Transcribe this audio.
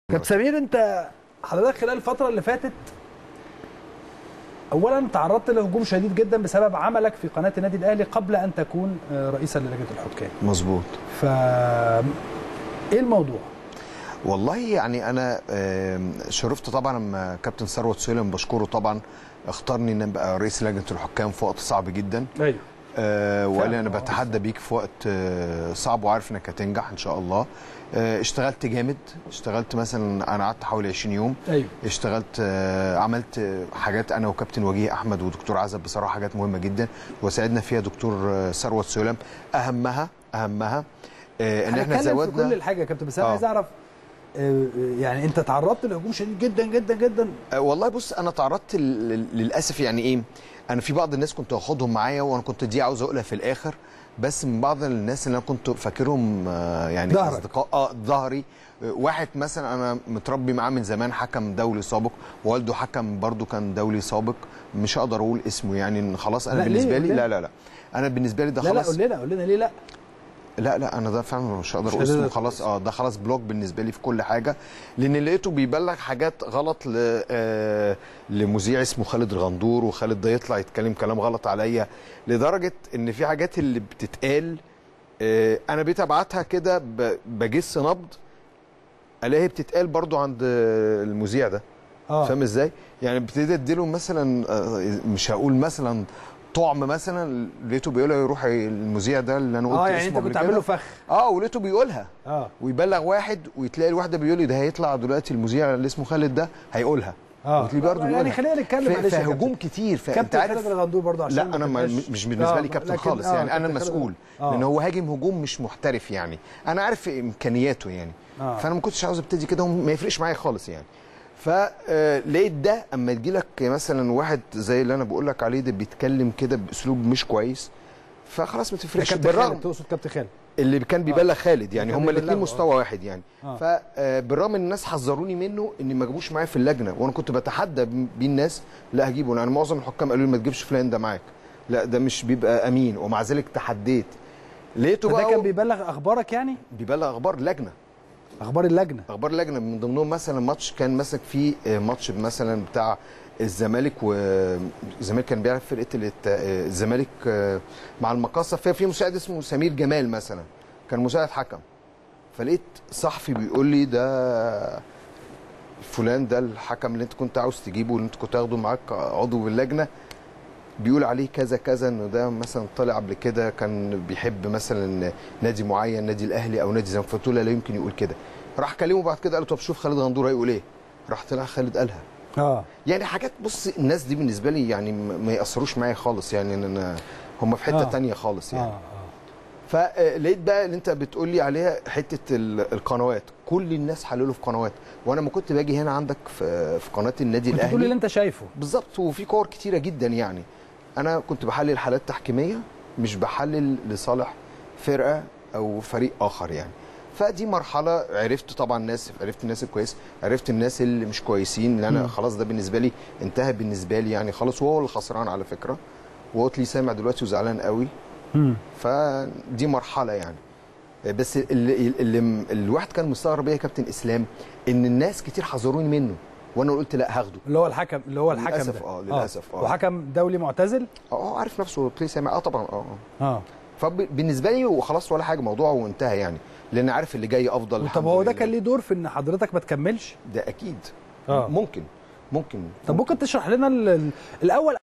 كابتن سمير انت حضرتك خلال الفتره اللي فاتت اولا تعرضت لهجوم شديد جدا بسبب عملك في قناه النادي الاهلي قبل ان تكون آه، رئيسا للجنه الحكام مظبوط ف ايه الموضوع والله يعني انا آم، شرفت طبعا لما كابتن ثروت سليم بشكره طبعا اختارني ان ابقى رئيس لجنه الحكام في وقت صعب جدا ايوه آه وقال لي انا فعلا. بتحدى بيك في وقت آه صعب وعارف انك هتنجح ان شاء الله آه اشتغلت جامد اشتغلت مثلا انا قعدت حوالي 20 يوم ايوه اشتغلت آه، عملت آه، حاجات انا وكابتن وجيه احمد ودكتور عزب بصراحه حاجات مهمه جدا وساعدنا فيها دكتور آه، ثروت سليم اهمها اهمها آه، ان احنا هنتكلم في كل زودنا الحاجه يا كابتن بس انا آه. عايز اعرف آه، يعني انت تعرضت لهجوم شديد جدا جدا جدا آه، والله بص انا تعرضت ل- ل- للاسف يعني ايه انا في بعض الناس كنت واخدهم معايا وانا كنت دي عاوز اقولها في الاخر بس من بعض الناس اللي انا كنت فاكرهم آه، يعني ظهرك. اصدقاء اه ظهري آه، واحد مثلا انا متربي معاه من زمان حكم دولي سابق والده حكم برضو كان دولي سابق مش هقدر اقول اسمه يعني إن خلاص انا لا، ليه؟ بالنسبه لي قول لا لا لا انا بالنسبه لي ده لا لا خلاص قول لنا قول لنا ليه لا لا لا انا ده فعلا مش هقدر مش اقول هتقدر اسمه تقول خلاص اه ده خلاص بلوك بالنسبه لي في كل حاجه لان لقيته بيبلغ حاجات غلط ل آه لمذيع اسمه خالد الغندور وخالد ده يطلع يتكلم كلام غلط عليا لدرجه ان في حاجات اللي بتتقال آه انا بقيت ابعتها كده ب- بجس نبض الاقيها بتتقال برضو عند آه، المذيع ده اه فاهم ازاي؟ يعني ابتديت اديله مثلا آه، مش هقول مثلا طعم مثلا لقيته بيقول له يروح المذيع ده اللي انا قلت اه يعني اسمه انت قبل كنت عامل له كده. فخ اه ولقيته بيقولها اه ويبلغ واحد وتلاقي الواحده بيقول لي ده هيطلع دلوقتي المذيع اللي اسمه خالد ده هيقولها اه وتلاقيه برضه يعني بيقولها خلينا نتكلم ف- معلش يا فهجوم كابتن. كتير فانت كابتن عارف خالد الغندور برضه عشان لا ما انا ما تبقاش- مش بالنسبه آه، لي كابتن لكن- خالص آه، يعني انا كابتن خالد- المسؤول آه. لان هو هاجم هجوم مش محترف يعني انا عارف امكانياته يعني آه. فانا ما كنتش عاوز ابتدي كده وما يفرقش معايا خالص يعني فلقيت ده اما يجي لك مثلا واحد زي اللي انا بقول لك عليه ده بيتكلم كده باسلوب مش كويس فخلاص ما ده تفرقش كابتن بالرغم خالد تقصد كابتن خالد اللي كان بيبلغ خالد يعني كان هما الاثنين بيبلغه، مستوى واحد يعني آه. فبالرغم ان الناس حذروني منه ان ما جابوش معايا في اللجنه وانا كنت بتحدى بيه الناس لا هجيبه لان معظم الحكام قالوا لي ما تجيبش فلان ده معاك لا ده مش بيبقى امين ومع ذلك تحديت لقيته فده بقى كان هو بيبلغ اخبارك يعني بيبلغ اخبار لجنه اخبار اللجنه اخبار لجنه من ضمنهم مثلا ماتش كان ماسك فيه آه، ماتش مثلا بتاع الزمالك والزمالك كان بيلعب فرقه الات- آه، الزمالك آه، مع المقاصه ففي مساعد اسمه سمير جمال مثلا كان مساعد حكم فلقيت صحفي بيقول لي ده فلان ده الحكم اللي انت كنت عاوز تجيبه اللي انت كنت تاخده معاك عضو باللجنه بيقول عليه كذا كذا انه ده مثلا طلع قبل كده كان بيحب مثلا نادي معين نادي الاهلي او نادي زمالك فقلت له لا يمكن يقول كده راح كلمه بعد كده قال له طب شوف خالد غندور هيقول ايه راح طلع خالد قالها اه يعني حاجات بص الناس دي بالنسبه لي يعني ما ما ياثروش معايا خالص يعني ان انا هم في حته آه. آه. تانية خالص اه يعني اه فلقيت بقى اللي انت بتقول لي عليها حته ال- القنوات كل الناس حللوا في قنوات وانا ما كنت باجي هنا عندك في في قناه النادي كنت الاهلي تقول اللي انت شايفه بالظبط وفي كور كتيره جدا يعني انا كنت بحلل حالات تحكيميه مش بحلل لصالح فرقه او فريق اخر يعني فدي مرحله عرفت طبعا الناس عرفت الناس الكويس عرفت الناس اللي مش كويسين اللي انا مم. خلاص ده بالنسبه لي انتهى بالنسبه لي يعني خلاص وهو اللي خسران على فكره وهو تلاقيه سامع دلوقتي وزعلان قوي امم فدي مرحله يعني بس اللي, اللي الواحد كان مستغرب ايه يا كابتن اسلام ان الناس كتير حذروني منه وانا قلت لا هاخده اللي هو الحكم اللي هو الحكم للأسف ده آه، للأسف آه. وحكم دولي معتزل اه عارف نفسه تلاقيه سامع اه طبعا اه اه اه فبالنسبه لي وخلاص ولا حاجه موضوع وانتهى يعني لان عارف اللي جاي افضل طب الحمد هو ده لله. كان ليه دور في ان حضرتك ما تكملش ده اكيد آه. ممكن ممكن طب ممكن تشرح لنا ال- ال- الاول